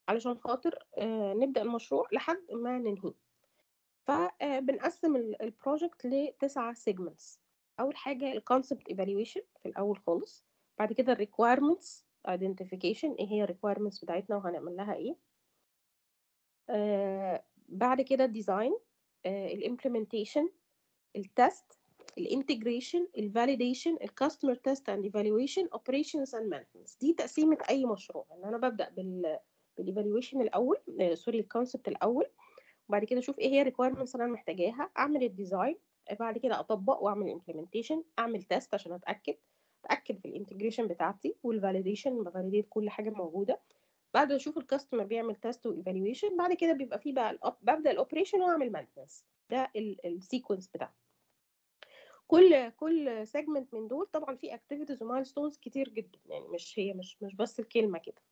علشان خاطر آه، نبدا المشروع لحد ما ننهيه فبنقسم البروجكت لتسعة سيجمنتس اول حاجه الكونسبت ايفالويشن في الاول خالص بعد كده الريكويرمنتس ايدنتيفيكيشن ايه هي الريكويرمنتس بتاعتنا وهنعمل لها ايه آه بعد كده الديزاين الامبلمنتيشن التست الانتجريشن الفاليديشن الكاستمر تيست اند ايفالويشن اوبريشنز اند مانتنس دي تقسيمه اي مشروع ان انا ببدا بال بالايفالويشن الاول آه سوري الكونسبت الاول وبعد كده اشوف ايه هي الريكويرمنتس اللي انا محتاجاها اعمل الديزاين بعد كده اطبق واعمل امبلمنتيشن اعمل تيست عشان اتاكد اتاكد في الانتجريشن بتاعتي والفاليديشن بفاليديت كل حاجه موجوده بعد اشوف الكاستمر بيعمل تيست وايفالويشن بعد كده بيبقى فيه بقى الأب... ببدا الاوبريشن واعمل مانتنس ده السيكونس بتاعه كل كل سيجمنت من دول طبعا فيه اكتيفيتيز ومايلستونز كتير جدا يعني مش هي مش مش بس الكلمه كده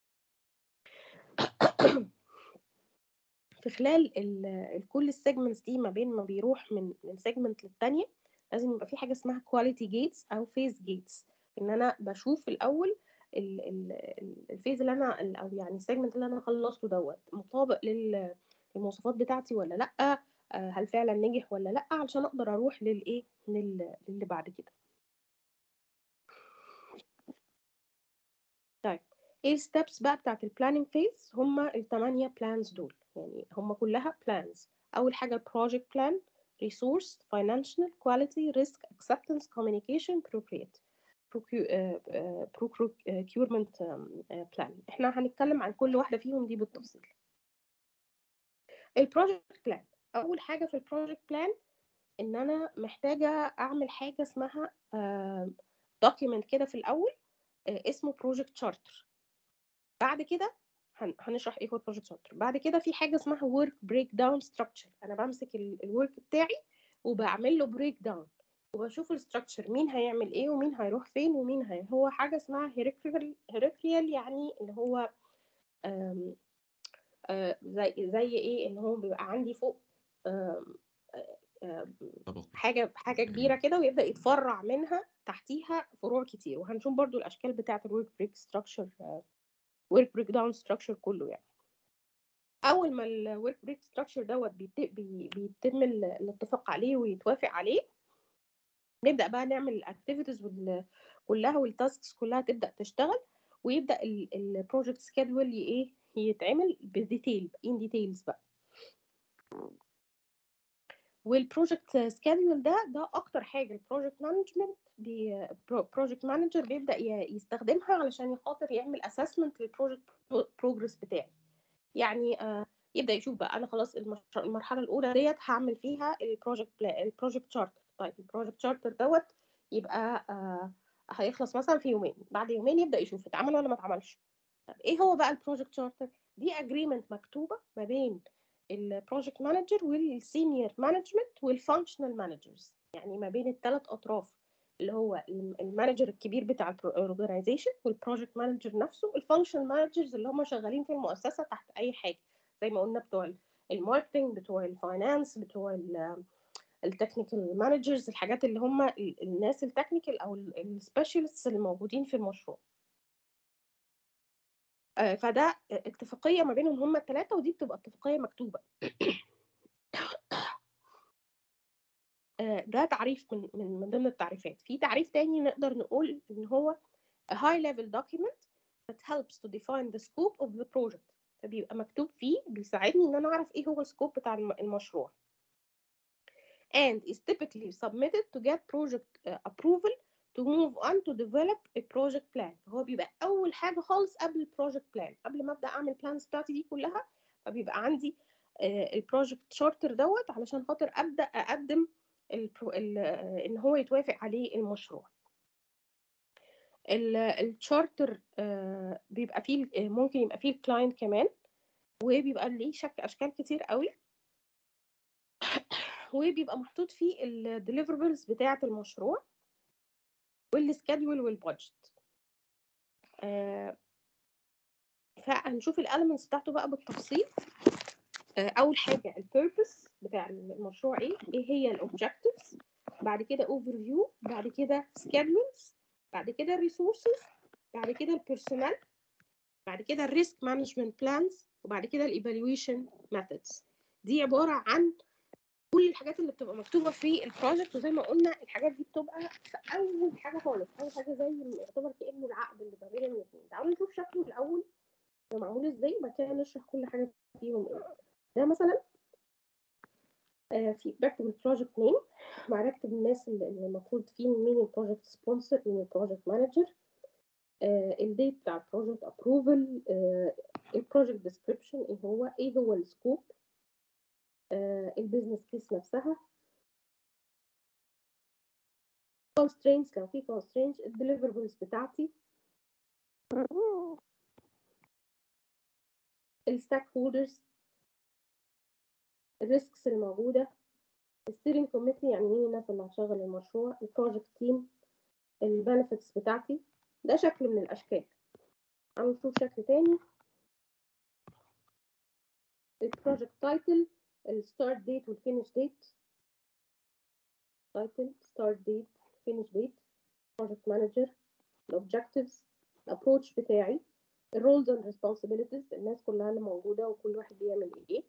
في خلال ال كل السيجمنتس دي ما بين ما بيروح من من سيجمنت للتانية لازم يبقى في حاجه اسمها كواليتي جيتس او فيز جيتس ان انا بشوف الاول الفيز اللي انا او يعني السيجمنت اللي انا خلصته دوت مطابق للمواصفات بتاعتي ولا لا هل فعلا نجح ولا لا علشان اقدر اروح للايه للي بعد كده طيب ايه الستبس بقى بتاعت البلاننج فيز هما الثمانيه بلانز دول يعني هما كلها بلانز اول حاجه project plan resource financial quality risk acceptance communication procurement procurement plan احنا هنتكلم عن كل واحده فيهم دي بالتفصيل البروجكت بلان اول حاجه في البروجكت بلان ان انا محتاجه اعمل حاجه اسمها دوكيمنت كده في الاول اسمه بروجكت شارتر بعد كده هنشرح ايه هو البروجكت شارتر بعد كده في حاجه اسمها ورك بريك داون ستراكشر انا بمسك الورك بتاعي وبعمل له بريك داون وبشوف الستراكشر مين هيعمل ايه ومين هيروح فين ومين هي هو حاجه اسمها هيركريال يعني اللي هو آم آم زي زي ايه ان هو بيبقى عندي فوق آم حاجه حاجه كبيره كده ويبدا يتفرع منها تحتيها فروع كتير وهنشوف برضو الاشكال بتاعه الورك بريك ستراكشر ورك بريك داون ستراكشر كله يعني اول ما الورك بريك ستراكشر دوت بيتم الاتفاق عليه ويتوافق عليه نبدا بقى نعمل الاكتيفيتيز كلها والتاسكس كلها تبدا تشتغل ويبدا البروجكت سكيدول ايه يتعمل بديتيل ان ديتيلز بقى والبروجكت سكيدول ده ده اكتر حاجه البروجكت مانجمنت بروجكت مانجر بيبدا يستخدمها علشان خاطر يعمل اسسمنت للبروجكت بروجرس بتاعي يعني آه يبدا يشوف بقى انا خلاص المرحله الاولى ديت هعمل فيها البروجكت البروجكت شارتر طيب البروجكت شارتر دوت يبقى آه هيخلص مثلا في يومين بعد يومين يبدا يشوف اتعمل ولا ما اتعملش طب ايه هو بقى البروجكت شارتر دي اجريمنت مكتوبه ما بين البروجكت مانجر والسينيور مانجمنت والفانكشنال مانجرز يعني ما بين الثلاث اطراف اللي هو المانجر الكبير بتاع الاورجنايزيشن والبروجكت مانجر نفسه والفانكشنال مانجرز اللي هم شغالين في المؤسسه تحت اي حاجه زي ما قلنا بتوع الماركتنج بتوع الفاينانس بتوع التكنيكال مانجرز الحاجات اللي هم الناس التكنيكال او السبيشالستس اللي موجودين في المشروع فده اتفاقيه ما بينهم هم الثلاثه ودي بتبقى اتفاقيه مكتوبه ده تعريف من من من ضمن التعريفات في تعريف تاني نقدر نقول ان هو a high level document that helps to define the scope of the project فبيبقى مكتوب فيه بيساعدني ان انا اعرف ايه هو السكوب بتاع المشروع and is typically submitted to get project approval to move on to develop a project plan هو بيبقى اول حاجه خالص قبل البروجكت بلان قبل ما ابدا اعمل بلانز بتاعتي دي كلها فبيبقى عندي البروجكت شارتر دوت علشان خاطر ابدا اقدم البرو... ال... ان هو يتوافق عليه المشروع الشارتر بيبقى فيه ممكن يبقى فيه الكلاينت كمان وبيبقى ليه شكل اشكال كتير قوي وبيبقى محطوط فيه الديليفربلز بتاعه المشروع والسكادول والبادجت فهنشوف الاليمنتس بتاعته بقى بالتفصيل اول حاجه البيربس بتاع المشروع ايه ايه هي الاوبجكتيفز بعد كده اوفر فيو بعد كده سكيدولز بعد كده الريسورسز بعد كده البيرسونال بعد كده الريسك مانجمنت بلانز وبعد كده الايفالويشن ميثودز دي عباره عن كل الحاجات اللي بتبقى مكتوبه في البروجكت وزي ما قلنا الحاجات دي بتبقى في اول حاجه خالص اول حاجه زي يعتبر كانه العقد اللي ما بين الاثنين تعالوا نشوف شكله الاول ده معمول ازاي وبعد كده نشرح كل حاجه فيهم ايه ده مثلا آه في بكتب البروجكت نيم بعد بكتب الناس اللي المفروض فيه مين البروجكت سبونسر مين البروجكت مانجر آه الديت بتاع البروجكت ابروفل آه البروجكت ديسكريبشن ايه هو ايه هو السكوب آه البيزنس كيس نفسها constraints لو في constraints الديليفربلز بتاعتي الستاك هولدرز الريسكس اللي موجودة الستيرنج كوميتي يعني مين الناس اللي هتشغل المشروع البروجكت تيم البنفيتس بتاعتي ده شكل من الأشكال تعالوا نشوف شكل تاني البروجكت تايتل الستارت ديت والفينش ديت تايتل ستارت ديت فينش ديت بروجكت مانجر الاوبجكتيفز الابروتش بتاعي الرولز اند ريسبونسبيلتيز الناس كلها اللي موجوده وكل واحد بيعمل ايه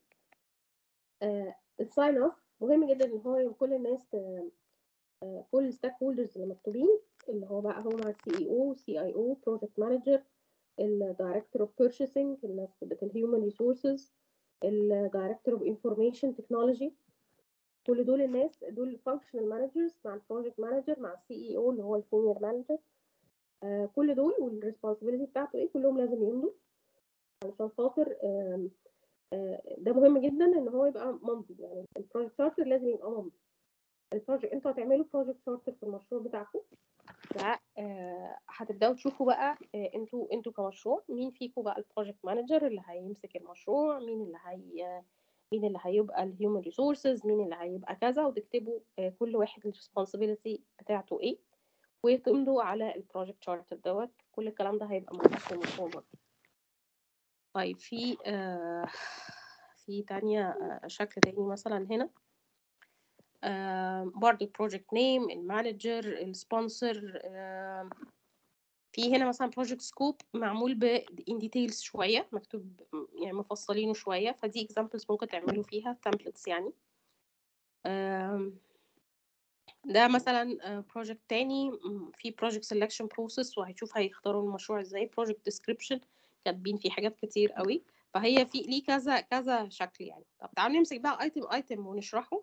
الساين اوف مهم جدا ان هو كل الناس آه كل الستاك هولدرز اللي مكتوبين اللي هو بقى هو مع السي اي او سي اي او بروجكت مانجر الدايركتور اوف بيرشيسنج الناس بتاعت الهيومن ريسورسز الدايركتور اوف انفورميشن تكنولوجي كل دول الناس دول الفانكشنال مانجرز مع البروجكت مانجر مع السي اي او اللي هو السينيور مانجر آه كل دول والريسبونسبيلتي بتاعته ايه كلهم لازم يمضوا علشان خاطر آه آه ده مهم جدا ان هو يبقى ممضي يعني البروجكت شارتر لازم يبقى ممضي البروجكت انتوا هتعملوا بروجكت شارتر في المشروع بتاعكم ف هتبداوا تشوفوا بقى انتوا انتوا كمشروع مين فيكم بقى البروجكت مانجر اللي هيمسك المشروع مين اللي هي مين اللي هيبقى الهيومن ريسورسز مين اللي هيبقى كذا وتكتبوا كل واحد الريسبونسبيلتي بتاعته ايه وتمضوا على البروجكت شارتر دوت كل الكلام ده هيبقى موجود في المشروع برضه طيب في آه في تانية آه شكل تاني مثلا هنا آه برضه البروجكت نيم المانجر السبونسر آه في هنا مثلا بروجكت سكوب معمول ب ان ديتيلز شويه مكتوب يعني مفصلينه شويه فدي اكزامبلز ممكن تعملوا فيها تمبلتس يعني آه ده مثلا بروجكت تاني في بروجكت سelection بروسيس وهيشوف هيختاروا المشروع ازاي بروجكت ديسكريبشن كاتبين فيه حاجات كتير قوي فهي في ليه كذا كذا شكل يعني طب تعالوا نمسك بقى ايتم ايتم ونشرحه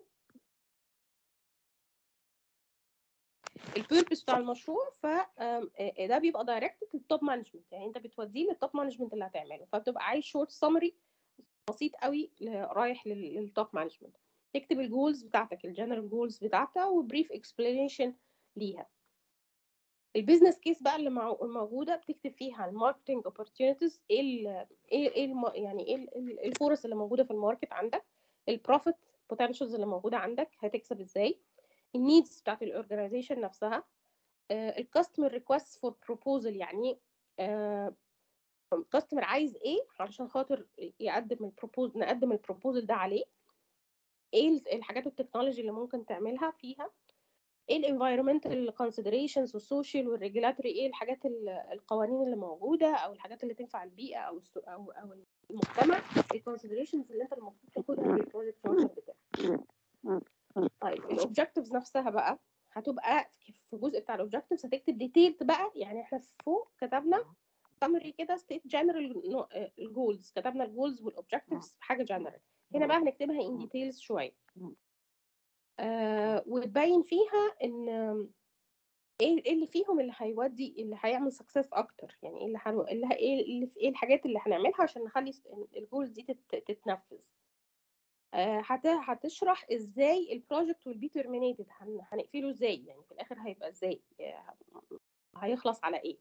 البيربس بتاع المشروع فده بيبقى دايركت للتوب مانجمنت يعني انت بتوديه للتوب مانجمنت اللي هتعمله فبتبقى عايز شورت سمري بسيط قوي رايح للتوب مانجمنت تكتب الجولز بتاعتك الجنرال جولز بتاعتها وبريف اكسبلانيشن ليها البيزنس كيس بقى اللي موجوده بتكتب فيها الماركتنج اوبورتيونيتيز ايه ال ايه ايه الم... يعني ايه الفرص اللي موجوده في الماركت عندك البروفيت بوتنشالز اللي موجوده عندك هتكسب ازاي النيدز بتاعت الاورجنايزيشن نفسها الكاستمر ريكوست فور بروبوزل يعني الكاستمر عايز ايه علشان خاطر يقدم البروبوز نقدم البروبوزل ده عليه ايه الحاجات التكنولوجي اللي ممكن تعملها فيها ايه الانفايرمنتال كونسيدريشنز والسوشيال والريجولاتوري ايه الحاجات القوانين اللي موجوده او الحاجات اللي تنفع البيئه او او او المجتمع الكونسيدريشنز اللي انت المفروض تاخدها في البروجكت شارتر بتاعك طيب الاوبجكتيفز نفسها بقى هتبقى في الجزء بتاع الاوبجكتيفز هتكتب ديتيلد بقى يعني احنا فوق كتبنا سمري كده ستيت جنرال الجولز كتبنا الجولز والاوبجكتيفز حاجه جنرال هنا بقى هنكتبها ان ديتيلز شويه آه وتبين فيها ان ايه اللي فيهم اللي هيودي اللي هيعمل سكسس اكتر يعني ايه اللي حنو... اللي ايه اللي ايه الحاجات اللي هنعملها عشان نخلي الجولز دي تت... تتنفذ آه هت... هتشرح ازاي البروجكت will be terminated هن... هنقفله ازاي يعني في الاخر هيبقى ازاي هيخلص على ايه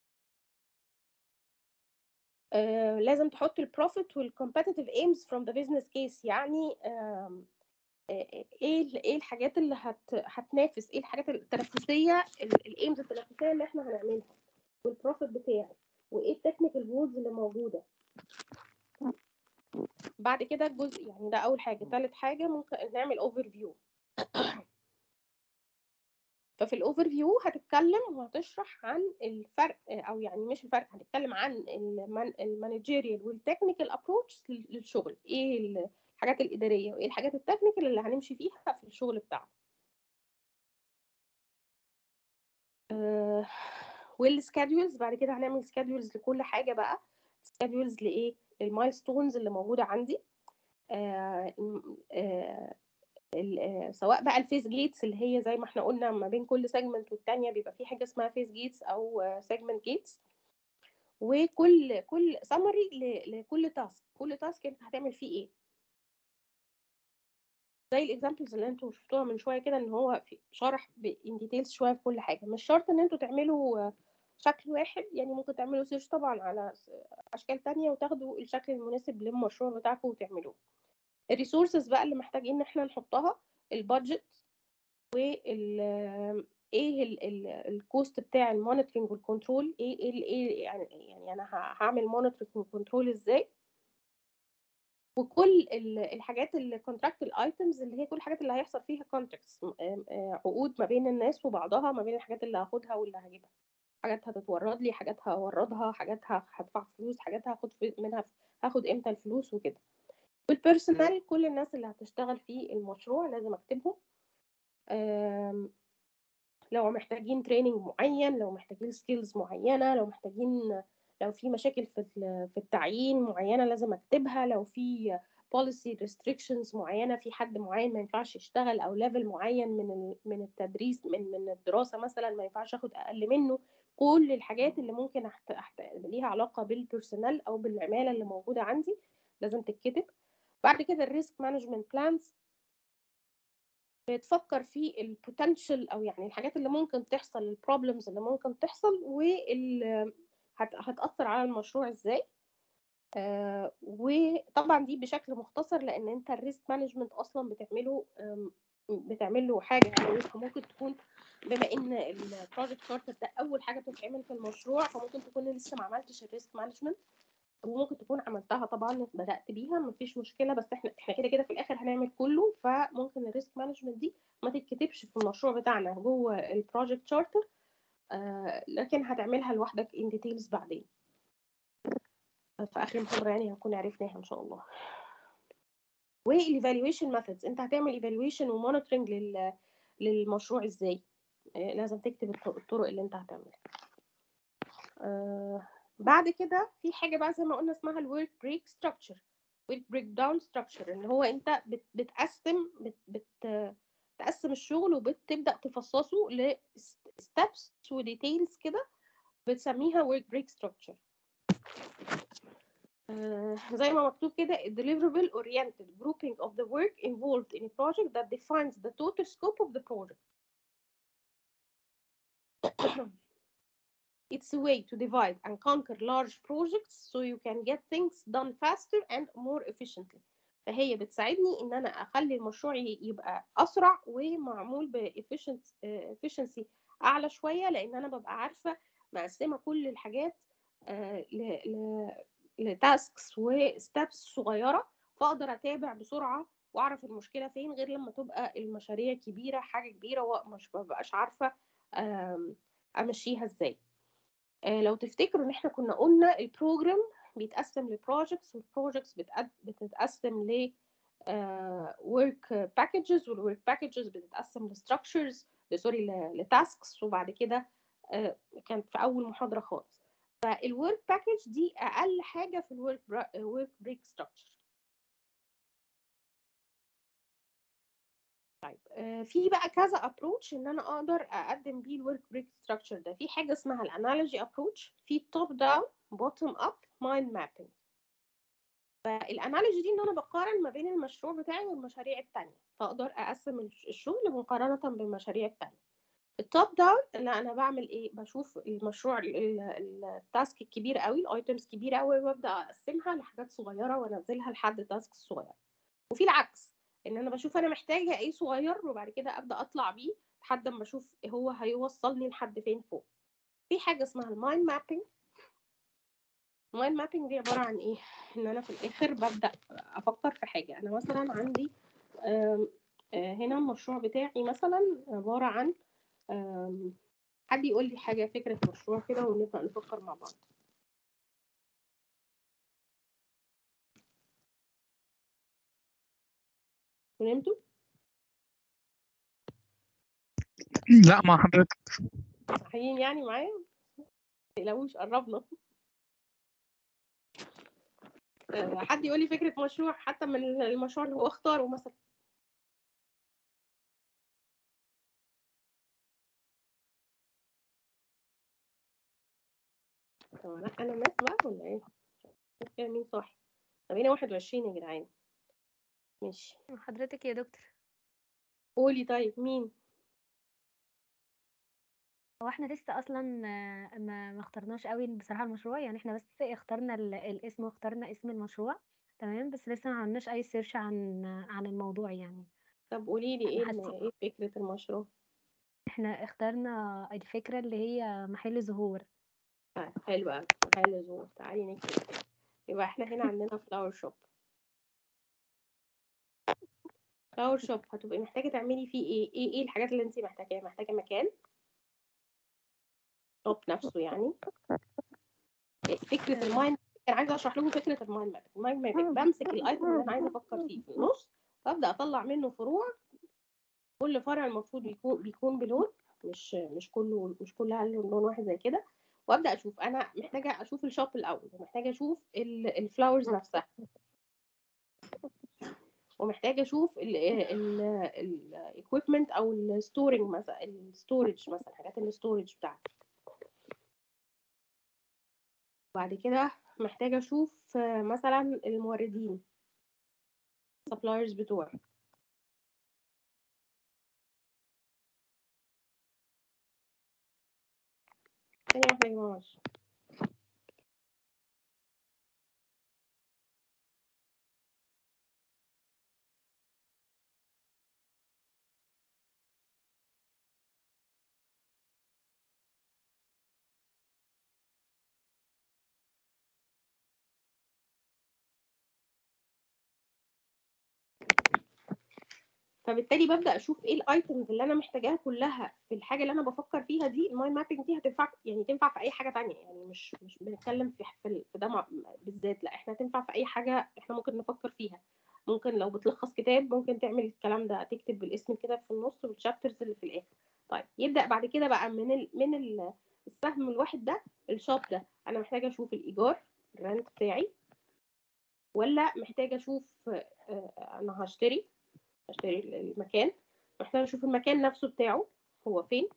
آه لازم تحط البروفيت والكومبetitive aims from the business case يعني آه ايه ايه الحاجات اللي هت هتنافس ايه الحاجات التنافسيه الايمز التنافسيه اللي احنا هنعملها والبروفيت بتاعي وايه التكنيكال جولز اللي موجوده بعد كده الجزء يعني ده اول حاجه ثالث حاجه ممكن نعمل اوفر فيو ففي الاوفر فيو هتتكلم وهتشرح عن الفرق او يعني مش الفرق هتتكلم عن المانجيريال والتكنيكال ابروتش للشغل ايه الحاجات الاداريه وايه الحاجات التكنيكال اللي هنمشي فيها في الشغل بتاعنا والسكادولز بعد كده هنعمل سكادولز لكل حاجه بقى سكادولز لايه المايلستونز اللي موجوده عندي آه آه سواء بقى الفيس جيتس اللي هي زي ما احنا قلنا ما بين كل سيجمنت والتانية بيبقى في حاجه اسمها فيس جيتس او سيجمنت جيتس وكل كل سمري لكل تاسك كل تاسك انت هتعمل فيه ايه زي الاكزامبلز اللي انتوا شفتوها من شويه كده ان هو في شرح ان ديتيلز شويه في كل حاجه مش شرط ان انتوا تعملوا شكل واحد يعني ممكن تعملوا سيرش طبعا على اشكال تانية وتاخدوا الشكل المناسب للمشروع بتاعكم وتعملوه الريسورسز بقى اللي محتاجين ان احنا نحطها البادجت وال ايه الكوست بتاع المونيتورنج والكنترول ايه ايه ايه يعني يعني انا هعمل مونيتورنج والكنترول ازاي وكل الحاجات الكونتراكت الايتمز اللي هي كل الحاجات اللي هيحصل فيها كونتراكتس عقود ما بين الناس وبعضها ما بين الحاجات اللي هاخدها واللي هجيبها حاجات هتتورد لي حاجات هوردها حاجات هدفع فلوس حاجات هاخد منها هاخد امتى الفلوس وكده والبيرسونال كل الناس اللي هتشتغل في المشروع لازم اكتبهم لو محتاجين تريننج معين لو محتاجين سكيلز معينه لو محتاجين لو في مشاكل في في التعيين معينه لازم اكتبها لو في policy restrictions معينه في حد معين ما ينفعش يشتغل او ليفل معين من من التدريس من من الدراسه مثلا ما ينفعش اخد اقل منه كل الحاجات اللي ممكن أحت... أحت... ليها علاقه بالبيرسونال او بالعماله اللي موجوده عندي لازم تتكتب بعد كده الريسك مانجمنت بلانز بتفكر في البوتنشال او يعني الحاجات اللي ممكن تحصل البروبلمز اللي ممكن تحصل وال هت... هتاثر على المشروع ازاي آه وطبعا دي بشكل مختصر لان انت الريسك مانجمنت اصلا بتعمله بتعمل له حاجه يعني ممكن تكون بما ان البروجكت شارتر ده اول حاجه بتتعمل في المشروع فممكن تكون لسه ما عملتش الريسك مانجمنت وممكن تكون عملتها طبعا بدات بيها مفيش مشكله بس احنا احنا كده كده في الاخر هنعمل كله فممكن الريسك مانجمنت دي ما تتكتبش في المشروع بتاعنا جوه البروجكت شارتر آه لكن هتعملها لوحدك ان ديتيلز بعدين في اخر المحاضره يعني هنكون عرفناها ان شاء الله والايفالويشن ميثودز انت هتعمل ايفالويشن ومونيتورنج لل للمشروع ازاي آه لازم تكتب الطرق اللي انت هتعملها آه بعد كده في حاجه بقى زي ما قلنا اسمها الورك بريك ستراكشر ورك بريك داون ستراكشر اللي هو انت بت بتقسم بت بت تقسم الشغل وبتبدا تفصصه لستبس وديتيلز كده بتسميها work break structure uh, زي ما مكتوب كده deliverable oriented grouping of the work involved in a project that defines the total scope of the project it's a way to divide and conquer large projects so you can get things done faster and more efficiently فهي بتساعدني ان انا اخلي المشروع يبقى اسرع ومعمول بافشنسي اعلى شويه لان انا ببقى عارفه مقسمه كل الحاجات لتاسكس وستبس صغيره فاقدر اتابع بسرعه واعرف المشكله فين غير لما تبقى المشاريع كبيره حاجه كبيره ومش ببقاش عارفه امشيها ازاي لو تفتكروا ان احنا كنا قلنا البروجرام بيتقسم لبروجكتس والبروجكتس بتتقسم ل ورك باكجز والورك باكجز بتتقسم لستراكشرز سوري لتاسكس وبعد كده كانت في اول محاضره خالص فالورك باكج دي اقل حاجه في الورك ورك بريك ستراكشر طيب في بقى كذا ابروتش ان انا اقدر اقدم بيه الورك بريك ستراكشر ده في حاجه اسمها الانالوجي ابروتش في توب داون بوتوم اب مايند مابينج فالانالوجي دي ان انا بقارن ما بين المشروع بتاعي والمشاريع التانية فاقدر اقسم الشغل مقارنه بالمشاريع التانية التوب داون لا انا بعمل ايه بشوف المشروع التاسك الكبير قوي الايتمز كبيره قوي وابدا اقسمها لحاجات صغيره وانزلها لحد تاسك صغير وفي العكس ان انا بشوف انا محتاجه ايه صغير وبعد كده ابدا اطلع بيه لحد ما اشوف هو هيوصلني لحد فين فوق في حاجه اسمها المايند مابينج المايند مابينج دي عباره عن ايه ان انا في الاخر ببدا افكر في حاجه انا مثلا عندي هنا المشروع بتاعي مثلا عباره عن أم، حد يقول لي حاجة فكرة مشروع كده ونبدأ نفكر مع بعض ونمتوا؟ لا مع حضرتك صحيين يعني معايا؟ متقلقوش قربنا أه، حد يقول لي فكرة مشروع حتى من المشروع اللي هو اختاره مثلا طب انا انا ناس بقى ولا ايه؟ شوف كده مين صاحي طب هنا 21 يا جدعان ماشي حضرتك يا دكتور قولي طيب مين؟ هو احنا لسه اصلا آه، ما ما اخترناش قوي بصراحه المشروع يعني احنا بس اخترنا ال- الاسم واخترنا اسم المشروع تمام بس لسه ما عملناش اي سيرش عن عن الموضوع يعني طب قولي لي ايه حاسة- الم- ايه فكرة المشروع؟ احنا اخترنا الفكره اللي هي محل زهور آه، حلو قوي حلو زور تعالي نكتب كده. يبقى احنا هنا عندنا فلاور شوب فلاور شوب هتبقي محتاجة تعملي فيه ايه ايه ايه الحاجات اللي انت محتاجاها محتاجة مكان شوب نفسه يعني فكرة المايند انا عايزة اشرح لكم فكرة المايند ماب المايند ماب بمسك الايتم اللي انا عايزة افكر فيه في النص وابدا اطلع منه فروع كل فرع المفروض بيكون بيكون بلون مش مش كله مش كلها لون واحد زي كده وابدا اشوف انا محتاجه اشوف الشوب الاول ومحتاجه اشوف الفلاورز نفسها ومحتاجه اشوف الايكويبمنت او الستورنج مثلا الستورج مثلا حاجات الستورج بتاعتي بعد كده محتاجه اشوف آه، مثلا الموردين suppliers بتوعي ثانية واحدة يا جماعة معلش. فبالتالي ببدا اشوف ايه الايتمز اللي انا محتاجاها كلها في الحاجه اللي انا بفكر فيها دي المايند مابينج دي هتنفع يعني تنفع في اي حاجه تانية يعني مش مش بنتكلم في في في ده مع- بالذات لا احنا تنفع في اي حاجه احنا ممكن نفكر فيها ممكن لو بتلخص كتاب ممكن تعمل الكلام ده تكتب بالاسم كده في النص والشابترز اللي في الاخر طيب يبدا بعد كده بقى من ال من ال السهم الواحد ده الشوب ده انا محتاجه اشوف الايجار الرنت بتاعي ولا محتاجه اشوف آه، آه، انا هشتري اشتري المكان محتاجه اشوف المكان نفسه بتاعه هو فين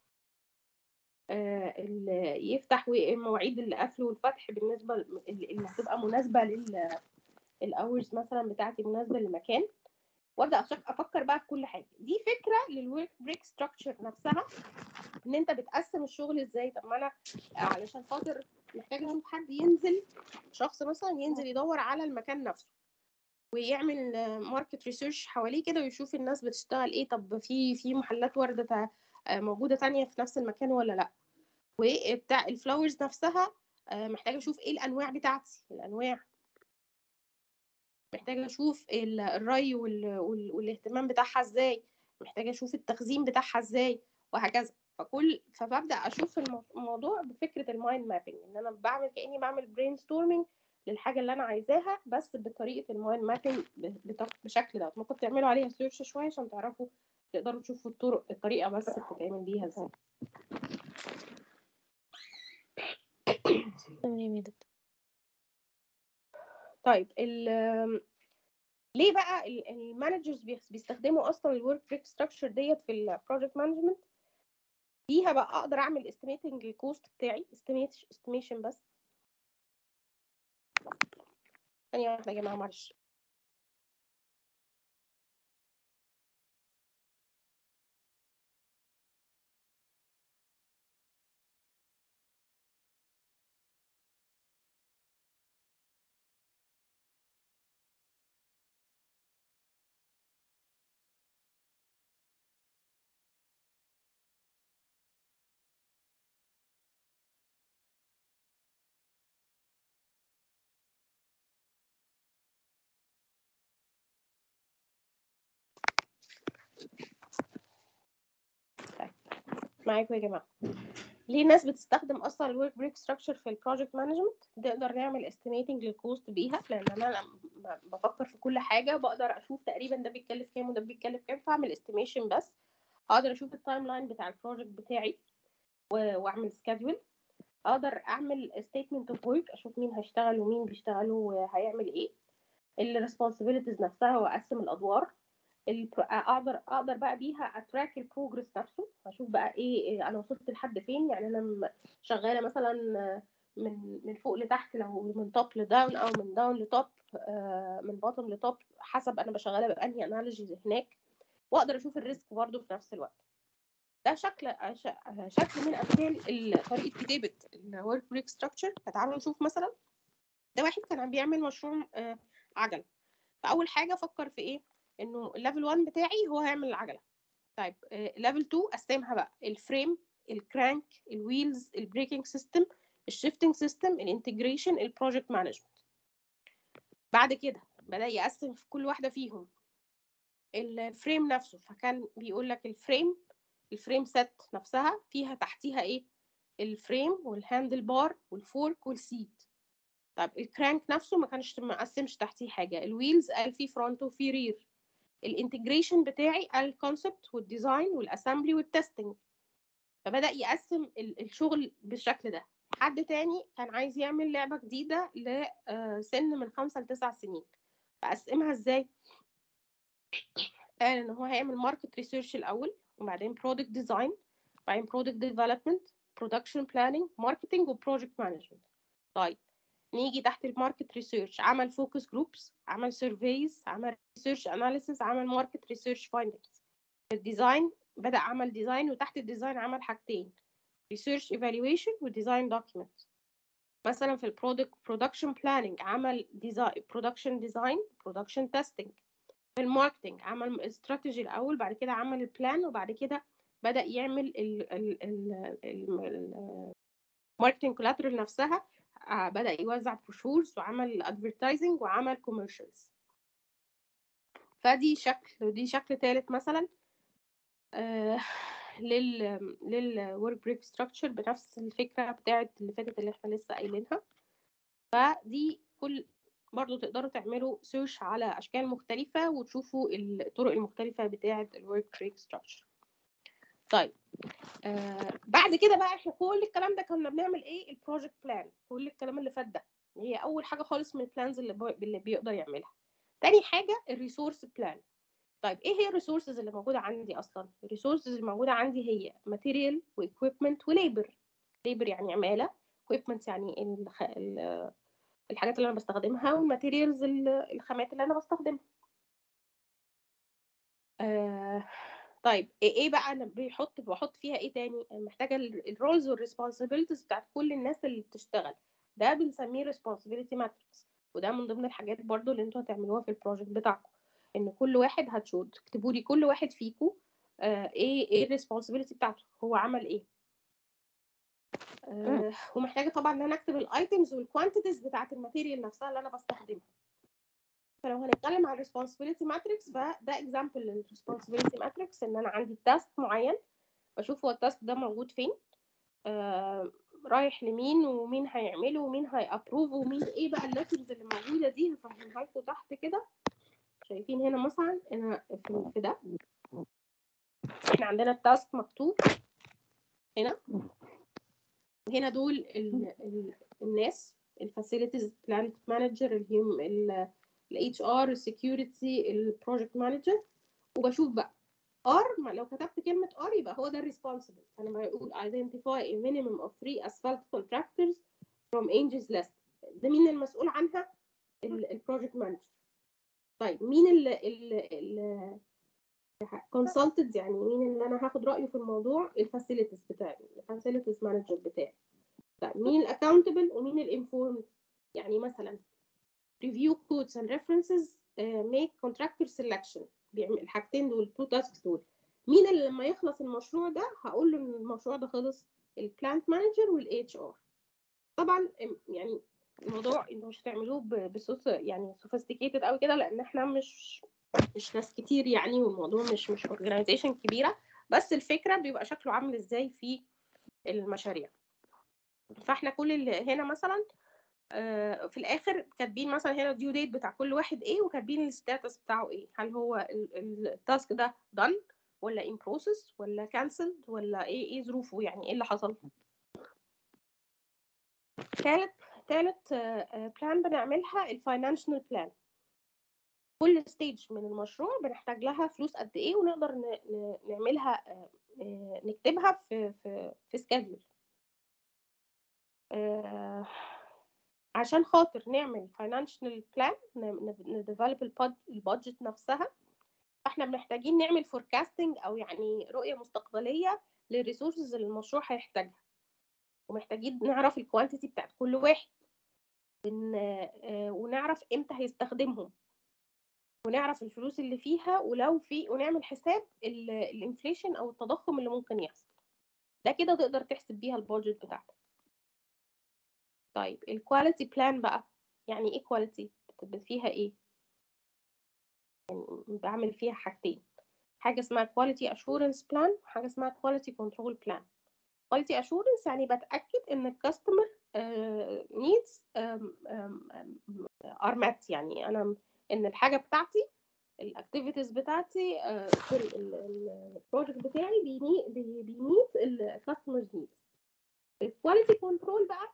آه ال- يفتح ومواعيد القفل والفتح بالنسبه ل- اللي هتبقى مناسبه لل الاورز مثلا بتاعتي مناسبه للمكان وابدا أفك- افكر بقى في كل حاجه دي فكره للورك بريك ستراكشر نفسها ان انت بتقسم الشغل ازاي طب ما انا علشان خاطر محتاجه اشوف حد ينزل شخص مثلا ينزل يدور على المكان نفسه ويعمل ماركت ريسيرش حواليه كده ويشوف الناس بتشتغل ايه طب في في محلات ورده تا- آه، موجوده تانية في نفس المكان ولا لا وبتاع الفلاورز نفسها آه، محتاجه اشوف ايه الانواع بتاعتي الانواع محتاجه اشوف ال- الري وال... وال... والاهتمام بتاعها ازاي محتاجه اشوف التخزين بتاعها ازاي وهكذا فكل فببدا اشوف المو- الموضوع بفكره المايند مابينج ان انا بعمل كاني بعمل برين ستورمنج للحاجه اللي انا عايزاها بس بطريقه المايند مابينج بشكل ده ممكن تعملوا عليها سيرش شويه عشان تعرفوا تقدروا تشوفوا الطرق الطريقه بس بتتعمل بيها ازاي تمام يا دكتور طيب ال ليه بقى المانجرز بيستخدموا اصلا الورك بريك ستراكشر ديت في البروجكت مانجمنت فيها بقى اقدر اعمل استيميتنج الكوست بتاعي استيميشن بس ثانيه واحده يا جماعه معلش معاكم يا جماعه ليه الناس بتستخدم اصلا الورك بريك ستراكشر في البروجكت مانجمنت نقدر نعمل استيميتنج للكوست بيها لان انا لما بفكر في كل حاجه بقدر اشوف تقريبا ده بيتكلف كام وده بيتكلف كام فاعمل استيميشن بس اقدر اشوف التايم لاين بتاع البروجكت بتاعي و- واعمل سكادول اقدر اعمل ستيتمنت اوف ورك اشوف مين هيشتغل ومين بيشتغل وهيعمل ايه الريسبونسابيلتيز نفسها واقسم الادوار البر- اقدر اقدر بقى بيها اتراك البروجرس نفسه اشوف بقى ايه إيه انا وصلت لحد فين يعني انا م- شغاله مثلا من من فوق لتحت لو من توب لداون او من داون لتوب من بوتtom لتوب حسب انا بشغاله بانهي انالوجيز هناك واقدر اشوف الريسك برضه في نفس الوقت ده شكل ش- شكل من امثال ال- طريقه كتابه الورك بريك ستراكشر فتعالوا نشوف مثلا ده واحد كان عم بيعمل مشروع آه، عجل فاول حاجه فكر في ايه انه الليفل 1 بتاعي هو هيعمل العجله طيب ليفل 2 قسمها بقى الفريم الكرانك الويلز البريكنج سيستم الشيفتنج سيستم الانتجريشن البروجكت مانجمنت بعد كده بدا يقسم في كل واحده فيهم الفريم نفسه فكان بيقول لك الفريم الفريم سيت نفسها فيها تحتيها ايه الفريم والهاندل بار والفورك والسيت طب الكرانك نفسه ما كانش مقسمش تحتيه حاجه الويلز قال فيه فرونت وفي رير الانتجريشن بتاعي قال الكونسبت والديزاين والاسامبلي والتستنج فبدا يقسم ال- الشغل بالشكل ده حد تاني كان عايز يعمل لعبه جديده لسن من خمسة لتسع سنين فقسمها ازاي قال ان هو هيعمل ماركت ريسيرش الاول وبعدين برودكت ديزاين بعدين برودكت ديفلوبمنت برودكشن بلاننج ماركتنج وبروجكت مانجمنت طيب نيجي تحت الماركت ريسيرش عمل فوكس جروبس عمل سيرفيز عمل ريسيرش اناليسيس عمل ماركت ريسيرش فايندنجز الديزاين بدا عمل ديزاين وتحت الديزاين عمل حاجتين ريسيرش ايفالويشن وديزاين دوكيمنت مثلا في البرودكت برودكشن بلاننج عمل ديزاين برودكشن ديزاين برودكشن تيستنج في الماركتنج عمل استراتيجي الاول بعد كده عمل البلان وبعد كده بدا يعمل الماركتنج كولاترال نفسها آه، بدا يوزع بروشورز وعمل ادفرتايزنج وعمل كوميرشالز فدي شكل دي شكل ثالث مثلا آه، لل للورك بريك ستراكشر بنفس الفكره بتاعت اللي فاتت اللي احنا لسه قايلينها فدي كل برضو تقدروا تعملوا سيرش على اشكال مختلفه وتشوفوا الطرق المختلفه بتاعه الورك بريك ستراكشر طيب آه بعد كده بقى احنا كل الكلام ده كنا بنعمل ايه البروجكت بلان كل الكلام اللي فات ده هي اول حاجه خالص من البلانز اللي, بي... اللي بيقدر يعملها تاني حاجه الريسورس بلان طيب ايه هي الريسورسز اللي موجوده عندي اصلا الريسورسز اللي موجوده عندي هي ماتيريال وايكويبمنت وليبر ليبر يعني عماله equipment يعني الخ... ال- الحاجات اللي انا بستخدمها والماتيريالز الخامات اللي انا بستخدمها آه طيب ايه إيه بقى انا بيحط بحط فيها ايه تاني أنا محتاجه الرولز والريسبونسابيلتيز بتاعت كل الناس اللي بتشتغل ده بنسميه responsibility matrix وده من ضمن الحاجات برضو اللي انتوا هتعملوها في البروجكت بتاعكم ان كل واحد هتشوف تكتبوا لي كل واحد فيكم آه ايه ايه الريسبونسابيلتي بتاعته هو عمل ايه آه ومحتاجه طبعا ان انا اكتب الايتمز والكوانتيتيز بتاعت الماتيريال نفسها اللي انا بستخدمها فلو هنتكلم عن responsibility matrix فده example لل responsibility matrix ان انا عندي تاسك معين بشوف هو التاسك ده موجود فين آه رايح لمين ومين هيعمله ومين هيابروف ومين ايه بقى الليترز اللي موجوده دي هفهمها لكم تحت كده شايفين هنا مثلا هنا في في ده احنا عندنا التاسك مكتوب هنا وهنا دول ال ال الناس الفاسيلتيز بلانت مانجر الهيوم الاتش ار السكيورتي البروجكت مانجر وبشوف بقى ار ما لو كتبت كلمه ار يبقى هو ده الريسبونسبل انا ما يقول identify a minimum of three asphalt contractors from Angels list ده مين المسؤول عنها البروجكت مانجر طيب مين ال ال consultants يعني مين اللي انا هاخد رايه في الموضوع الفاسيلتيز بتاعي الفاسيلتيز مانجر بتاعي طيب مين الاكاونتبل ومين الانفورمد يعني مثلا review codes and references uh, make contractor selection بيعمل الحاجتين دول two tasks دول مين اللي لما يخلص المشروع ده هقول له ان المشروع ده خلص البلانت مانجر والاتش ار طبعا يعني الموضوع انتوا مش هتعملوه بصوت يعني سوفيستيكيتد قوي كده لان احنا مش مش ناس كتير يعني والموضوع مش مش اورجانيزيشن كبيره بس الفكره بيبقى شكله عامل ازاي في المشاريع فاحنا كل اللي هنا مثلا آه، في الاخر كاتبين مثلا هنا الديو ديت بتاع كل واحد ايه وكاتبين الستاتس بتاعه ايه هل هو التاسك ده done ولا in process ولا cancelled ولا ايه ايه ظروفه يعني ايه اللي حصل ثالث ثالث بلان بنعملها الفاينانشال بلان كل ستيج من المشروع بنحتاج لها فلوس قد ايه ونقدر ن- ن- نعملها آه، آه، نكتبها في في في سكادول عشان خاطر نعمل فاينانشال بلان نديفلوب البادجت نفسها فاحنا محتاجين نعمل فوركاستنج او يعني رؤيه مستقبليه للريسورسز اللي المشروع هيحتاجها ومحتاجين نعرف الكوانتيتي بتاعت كل واحد ون- آه، ونعرف امتى هيستخدمهم ونعرف الفلوس اللي فيها ولو في ونعمل حساب الانفليشن او التضخم اللي ممكن يحصل ده كده تقدر تحسب بيها البادجت بتاعتك طيب الكواليتي بلان بقى يعني ايه كواليتي فيها ايه يعني بعمل فيها حاجتين حاجه اسمها كواليتي اشورنس بلان وحاجه اسمها كواليتي كنترول بلان كواليتي اشورنس يعني بتاكد ان الكاستمر نيدز ار مات يعني انا ان الحاجه بتاعتي الاكتيفيتيز بتاعتي آه، سوري البروجكت بتاعي بيميت بيميت الكاستمرز نيدز الكواليتي كنترول بقى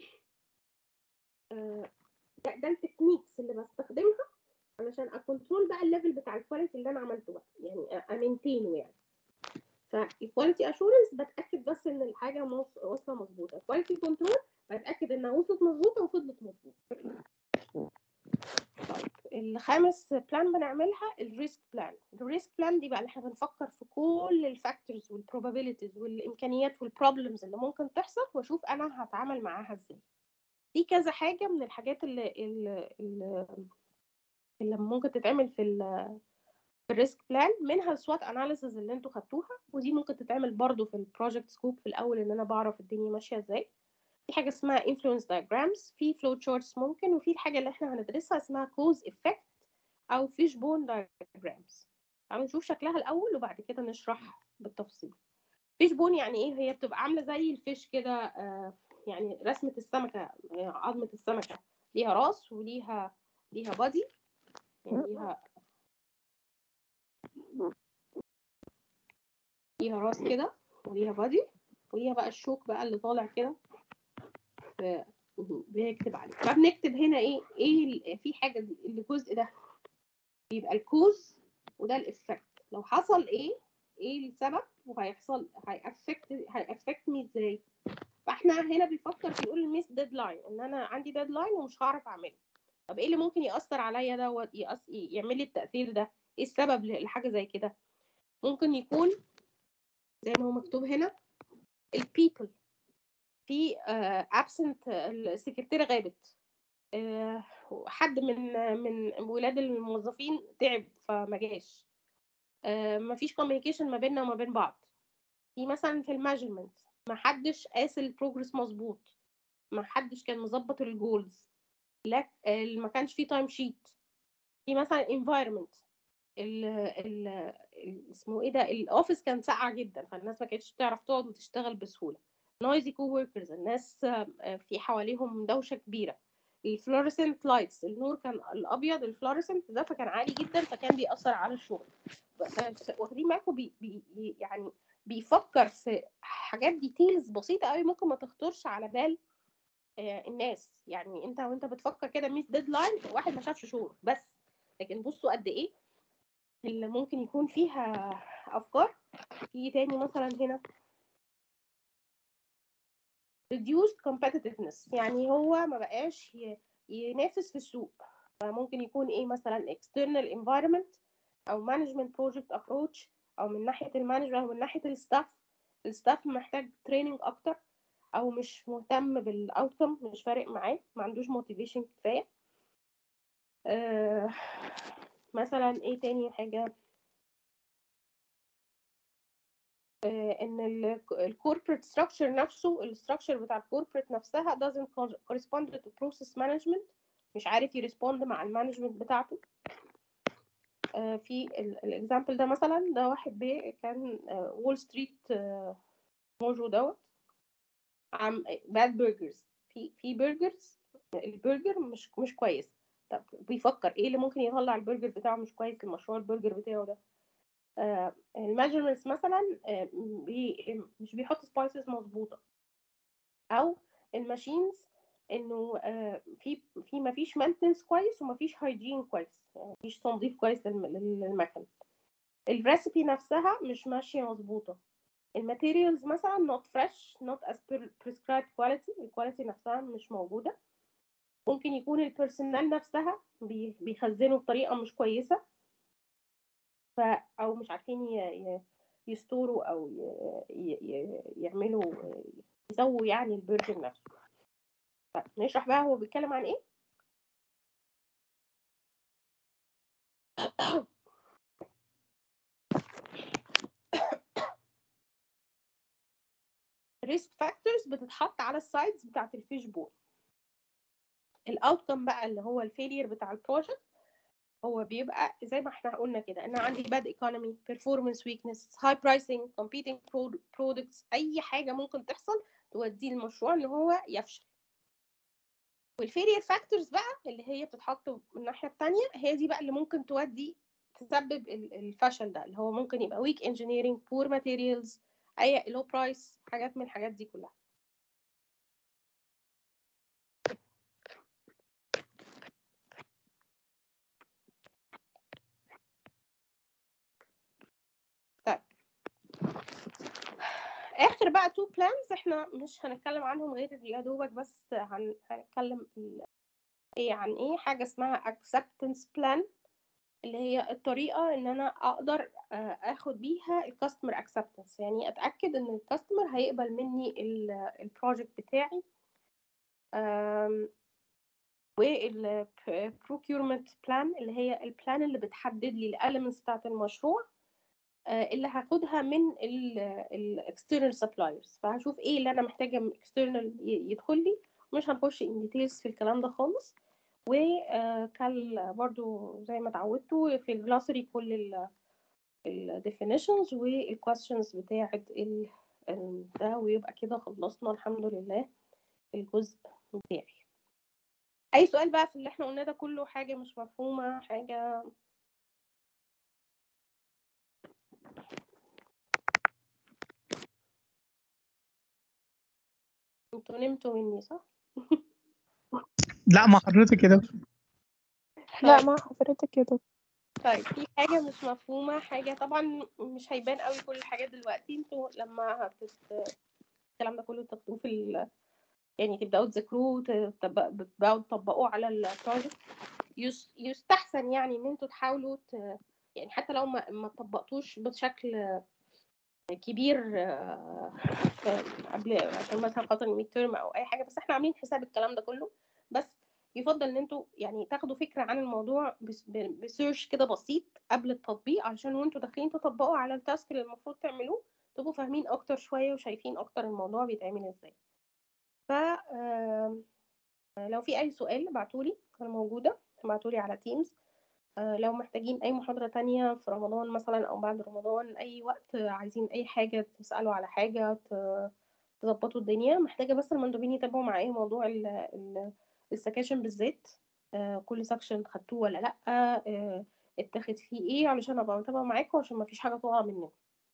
آه، ده, ده التكنيكس اللي بستخدمها علشان اكونترول بقى الليفل بتاع الكواليتي اللي انا عملته بقى يعني امينتينه يعني فالكواليتي اشورنس بتاكد بس ان الحاجه موص- واصله مظبوطه الكواليتي كنترول بتاكد انها وصلت مظبوطه وفضلت مظبوطه طيب الخامس بلان بنعملها الريسك بلان الريسك بلان دي بقى اللي احنا بنفكر في كل الفاكتورز والبروبابيلتيز والامكانيات والبروبلمز اللي ممكن تحصل واشوف انا هتعامل معاها ازاي دي كذا حاجه من الحاجات اللي اللي, اللي اللي ممكن تتعمل في ال في الريسك بلان منها السوات اناليسز اللي انتوا خدتوها ودي ممكن تتعمل برضو في البروجكت سكوب في الاول ان انا بعرف الدنيا ماشيه ازاي في حاجه اسمها influence diagrams في flow charts ممكن وفي الحاجه اللي احنا هندرسها اسمها cause effect او fishbone diagrams تعالوا نشوف شكلها الاول وبعد كده نشرح بالتفصيل fishbone يعني ايه هي بتبقى عامله زي الفيش كده آه، يعني رسمه السمكه آه، عظمه السمكه ليها راس وليها ليها بادي يعني ليها ليها راس كده وليها بادي وليها بقى الشوك بقى اللي طالع كده ف- بنكتب عليه فبنكتب هنا ايه ايه ال- في حاجه دي- الجزء ده بيبقى الكوز وده الافكت لو حصل ايه ايه السبب وهيحصل هيأفكت هيأفكت مي ازاي فاحنا هنا بيفكر بيقول الميس ديدلاين ان انا عندي ديدلاين ومش هعرف اعمله طب ايه اللي ممكن يأثر عليا ده يأس... يعمل لي التأثير ده ايه السبب لحاجه زي كده ممكن يكون زي ما هو مكتوب هنا البيبل في ابسنت السكرتيره غابت آه، حد من من ولاد الموظفين تعب فما جاش آه، مفيش كوميونيكيشن ما بيننا وما بين بعض في مثلا في الميجرمنت ما حدش قاس البروجرس مظبوط ما حدش كان مظبط الجولز لا آه، ما كانش في تايم شيت في مثلا environment ال ال ال- اسمه ايه ده الاوفيس كان ساقع جدا فالناس ما كانتش تعرف تقعد وتشتغل بسهوله نويزي كو وركرز الناس آه، في حواليهم دوشه كبيره الفلوريسنت لايتس النور كان الابيض الفلوريسنت ده فكان عالي جدا فكان بيأثر على الشغل ف- واخدين بالكم بي بي يعني بيفكر في حاجات ديتيلز بسيطه قوي ممكن ما تخطرش على بال آه، الناس يعني انت وانت بتفكر كده ميس ديدلاين واحد ما شافش شغل بس لكن بصوا قد ايه اللي ممكن يكون فيها افكار في تاني مثلا هنا reduced competitiveness يعني هو ما بقاش ي- ينافس في السوق فممكن يكون ايه مثلا external environment او management project approach او من ناحيه المانجمنت او من ناحيه الستاف الستاف محتاج تريننج اكتر او مش مهتم بالاوتكم مش فارق معاه ما عندوش موتيفيشن كفايه آه مثلا ايه تاني حاجه آه، ان الكوربريت ستراكشر نفسه الستراكشر بتاع الكوربريت نفسها doesn't correspond to process management مش عارف يرسبوند مع المانجمنت بتاعته آه، في الاكزامبل ده مثلا ده واحد بي كان وول ستريت موجو دوت عم باد برجرز في في برجرز البرجر مش مش كويس طب بيفكر ايه اللي ممكن يطلع البرجر بتاعه مش كويس المشروع البرجر بتاعه ده الميجرمنتس مثلا آه، بي مش بيحط سبايسز مظبوطه او الماشينز انه آه، في في ما فيش مينتنس كويس وما فيش هايجين كويس يعني ما فيش تنظيف كويس للم- للمكن الريسبي نفسها مش ماشيه مظبوطه الماتيريالز مثلا not fresh not as per prescribed quality الكواليتي نفسها مش موجودة ممكن يكون البيرسونال نفسها بي- بيخزنوا بطريقة مش كويسة ف أو مش عارفين ي- ي- يستوروا أو ي- ي- ي- يعملوا يسووا يعني البرجر نفسه طيب، نشرح بقى هو بيتكلم عن ايه ريسك فاكتورز بتتحط على السايدز بتاعت الفيش بول الاوتكم بقى اللي هو الفيلير بتاع البروجكت هو بيبقى زي ما احنا قلنا كده انا عندي باد ايكونومي بيرفورمانس ويكنس هاي برايسنج كومبيتنج برودكتس اي حاجه ممكن تحصل تودي المشروع ان هو يفشل والفيلير فاكتورز بقى اللي هي بتتحط من الناحيه التانية هي دي بقى اللي ممكن تودي تسبب ال- الفشل ده اللي هو ممكن يبقى ويك انجينيرنج بور ماتيريالز اي لو برايس حاجات من الحاجات دي كلها طيب اخر بقى تو بلانز احنا مش هنتكلم عنهم غير يا دوبك بس هن... هنتكلم ال- ايه عن ايه حاجه اسمها acceptance plan اللي هي الطريقه ان انا اقدر آه، اخد بيها الكاستمر acceptance يعني اتاكد ان الكاستمر هيقبل مني البروجكت بتاعي آم، وال procurement plan اللي هي البلان اللي بتحدد لي الاليمنتس بتاعت المشروع آه، اللي هاخدها من ال external suppliers فهشوف ايه اللي انا محتاجه من external ي- يدخل لي مش هنخش in details في الكلام ده خالص وكان برضو زي ما اتعودتوا في الجلاسري كل ال ال definitions وال questions بتاعت ال ال- ده ويبقى كده خلصنا الحمد لله الجزء بتاعي اي سؤال بقى في اللي احنا قلناه ده كله حاجه مش مفهومه حاجه انتوا نمتوا مني صح لا ما حضرتك كده لا طيب مع حضرتك يا دكتور طيب في حاجة مش مفهومة حاجة طبعا مش هيبان قوي كل الحاجات دلوقتي انتوا لما هتت... الكلام ده كله تاخدوه في ال... يعني تبدأوا تذاكروه تبقى- تبدأوا تطبقوه على البروجكت يس... يستحسن يعني ان انتوا تحاولوا ت... يعني حتى لو ما ما طبقتوش بشكل كبير آه، ف- قبل عشان مثلا خاطر الميد تيرم او اي حاجه بس احنا عاملين حساب الكلام ده كله بس يفضل ان انتوا يعني تاخدوا فكره عن الموضوع بس- ب- بسيرش كده بسيط قبل التطبيق علشان وانتوا داخلين تطبقوا على التاسك اللي المفروض تعملوه تبقوا فاهمين اكتر شويه وشايفين اكتر الموضوع بيتعمل ازاي ف آم، لو في اي سؤال ابعتولي انا موجوده ابعتولي على تيمز لو محتاجين اي محاضره تانية في رمضان مثلا او بعد رمضان اي وقت عايزين اي حاجه تسالوا على حاجه ت- تظبطوا الدنيا محتاجه بس المندوبين يتابعوا معايا موضوع ال- ال- السكاشن بالذات آه، كل سكشن خدتوه ولا لا آه، اتاخد فيه ايه علشان ابقى متابعه معاكم عشان ما فيش حاجه تقع مننا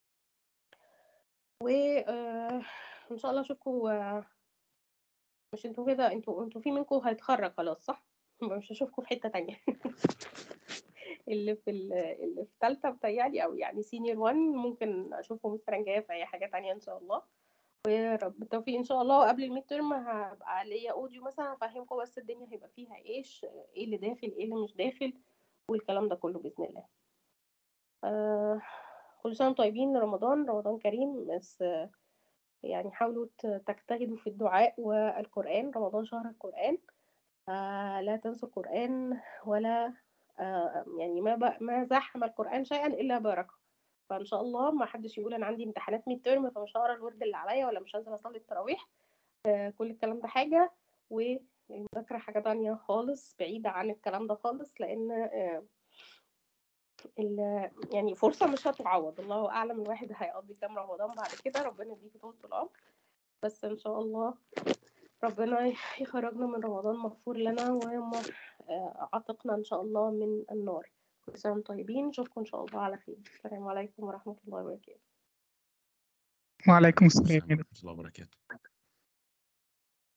و آه، ان شاء الله اشوفكم آه، مش انتوا كده انتوا انتوا في منكم هيتخرج خلاص صح مش هشوفكم في حته تانية اللي في ال- اللي في تالتة بتهيألي أو يعني سينيور 1 ممكن أشوفهم السنة الجاية في أي حاجة تانية إن شاء الله ورب بالتوفيق إن شاء الله وقبل الميد ترم هبقى ليا أوديو مثلا أفهمكم بس الدنيا هيبقى فيها إيش إيه اللي داخل إيه اللي مش داخل والكلام ده كله بإذن الله آه كل سنة وانتم طيبين رمضان رمضان كريم بس آه، يعني حاولوا ت- تجتهدوا في الدعاء والقرآن رمضان شهر القرآن آه لا تنسوا القرآن ولا آه يعني ما ب... ما زحم القرآن شيئا إلا باركه فإن شاء الله ما حدش يقول أنا عندي امتحانات ميد ترم فمش هقرا الورد اللي عليا ولا مش هنزل أصلي التراويح آه كل الكلام ده حاجة والمذاكرة حاجة تانية خالص بعيدة عن الكلام ده خالص لأن آه ال- يعني فرصة مش هتعوض الله أعلم الواحد هيقضي كام رمضان بعد كده ربنا يديك طول العمر بس إن شاء الله ربنا يخرجنا من رمضان مغفور لنا وعتقنا إن شاء الله من النار كل سنة وانتم طيبين نشوفكم إن شاء الله على خير السلام عليكم ورحمة الله وبركاته وعليكم السلام السلام ورحمة الله وبركاته